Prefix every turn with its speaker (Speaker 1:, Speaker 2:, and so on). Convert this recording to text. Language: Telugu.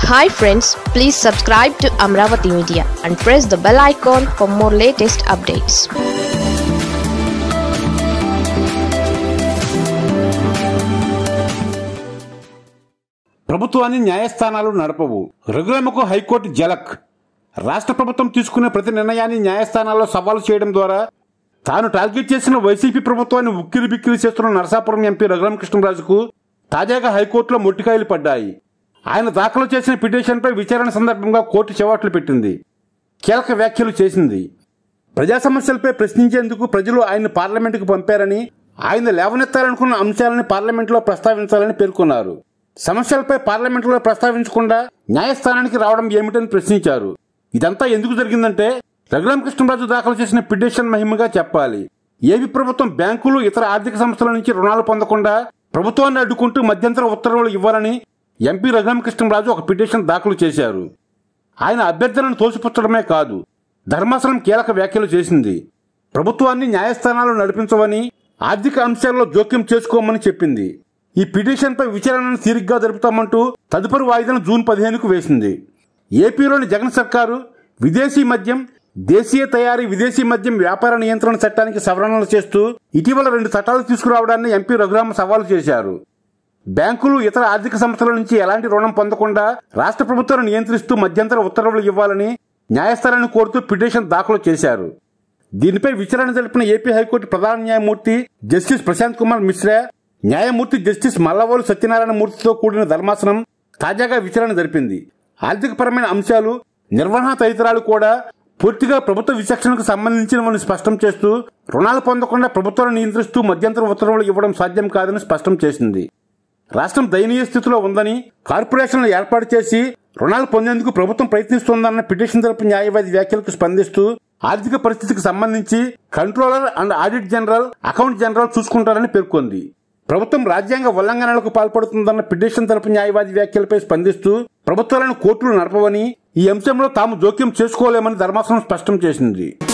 Speaker 1: hi friends please subscribe to Amaravati media and press the bell icon for more latest updates
Speaker 2: ప్రభుత్వాన్ని న్యాయస్థానాలు నడపవు రఘురామకు హైకోర్టు జలక్ రాష్ట్ర ప్రభుత్వం తీసుకునే ప్రతి నిర్ణయాన్ని న్యాయస్థానాల్లో సవాలు చేయడం ద్వారా తాను టార్గెట్ చేసిన వైసీపీ ప్రభుత్వాన్ని ఉక్కిరి బిక్కిరి చేస్తున్న నరసాపురం ఎంపీ రఘురామకృష్ణరాజుకు తాజాగా హైకోర్టులో మొట్టికాయలు పడ్డాయి ఆయన దాఖలు చేసిన పిటిషన్పై విచారణ సందర్భంగా కోర్టు చెవాట్లు పెట్టింది కీలక వ్యాఖ్యలు చేసింది ప్రజా సమస్యలపై ప్రశ్నించేందుకు ప్రజలు ఆయన పార్లమెంటుకు పంపారని ఆయన లేవనెత్తాలనుకున్న అంశాలను పార్లమెంటులో ప్రస్తావించాలని పేర్కొన్నారు సమస్యలపై పార్లమెంటులో ప్రస్తావించకుండా న్యాయస్థానానికి రావడం ఏమిటని ప్రశ్నించారు ఇదంతా ఎందుకు జరిగిందంటే రఘురామకృష్ణరాజు దాఖలు చేసిన పిటిషన్ మహిమగా చెప్పాలి ఏపీ ప్రభుత్వం బ్యాంకులు ఇతర ఆర్థిక సంస్థల నుంచి రుణాలు పొందకుండా ప్రభుత్వాన్ని అడ్డుకుంటూ మధ్యంతర ఉత్తర్వులు ఇవ్వాలని ఎంపీ రఘురామకృష్ణరాజు ఒక పిటిషన్ దాఖలు చేశారు ఆయన అభ్యర్థనను తోసిపుచ్చడమే కాదు ధర్మాసనం కీలక వ్యాఖ్యలు చేసింది ప్రభుత్వాన్ని న్యాయస్థానాలు నడిపించవని ఆర్థిక అంశాల్లో జోక్యం చేసుకోమని చెప్పింది ఈ పిటిషన్పై విచారణను తీరిగ్గా జరుపుతామంటూ తదుపరి వాయిదాను జూన్ పదిహేనుకు వేసింది ఏపీలోని జగన్ సర్కారు విదేశీ మద్యం దేశీయ తయారీ విదేశీ మద్యం వ్యాపార నియంత్రణ చట్టానికి సవరణలు చేస్తూ ఇటీవల రెండు చట్టాలు తీసుకురావడాన్ని ఎంపీ రఘురామ సవాలు చేశారు బ్యాంకులు ఇతర ఆర్థిక సంస్థల నుంచి ఎలాంటి రుణం పొందకుండా రాష్ట్ర ప్రభుత్వాన్ని నియంత్రిస్తూ మధ్యంతర ఉత్తర్వులు ఇవ్వాలని న్యాయస్థానాన్ని కోరుతూ పిటిషన్ దాఖలు చేశారు దీనిపై విచారణ జరిపిన ఏపీ హైకోర్టు ప్రధాన న్యాయమూర్తి జస్టిస్ ప్రశాంత్ కుమార్ మిశ్రా న్యాయమూర్తి జస్టిస్ మల్లవోలు సత్యనారాయణ మూర్తితో కూడిన ధర్మాసనం తాజాగా విచారణ జరిపింది ఆర్థికపరమైన అంశాలు నిర్వహణ తదితరాలు కూడా పూర్తిగా ప్రభుత్వ విచక్షణకు సంబంధించినవని స్పష్టం చేస్తూ రుణాలు పొందకుండా ప్రభుత్వాన్ని నియంత్రిస్తూ మధ్యంతర ఉత్తర్వులు ఇవ్వడం సాధ్యం కాదని స్పష్టం చేసింది రాష్ట్రం దయనీయ స్థితిలో ఉందని కార్పొరేషన్లు ఏర్పాటు చేసి రుణాలు పొందేందుకు ప్రభుత్వం ప్రయత్నిస్తోందన్న పిటిషన్ తరపు న్యాయవాది వ్యాఖ్యలకు స్పందిస్తూ ఆర్థిక పరిస్థితికి సంబంధించి controller and audit general account general చూసుకుంటారని పేర్కొంది ప్రభుత్వం రాజ్యాంగ ఉల్లంఘనలకు పాల్పడుతుందన్న పిటిషన్ తరపు న్యాయవాది వ్యాఖ్యలపై స్పందిస్తూ ప్రభుత్వాలను కోర్టులు నడపవని ఈ అంశంలో తాము జోక్యం చేసుకోలేమని ధర్మాసనం స్పష్టం చేసింది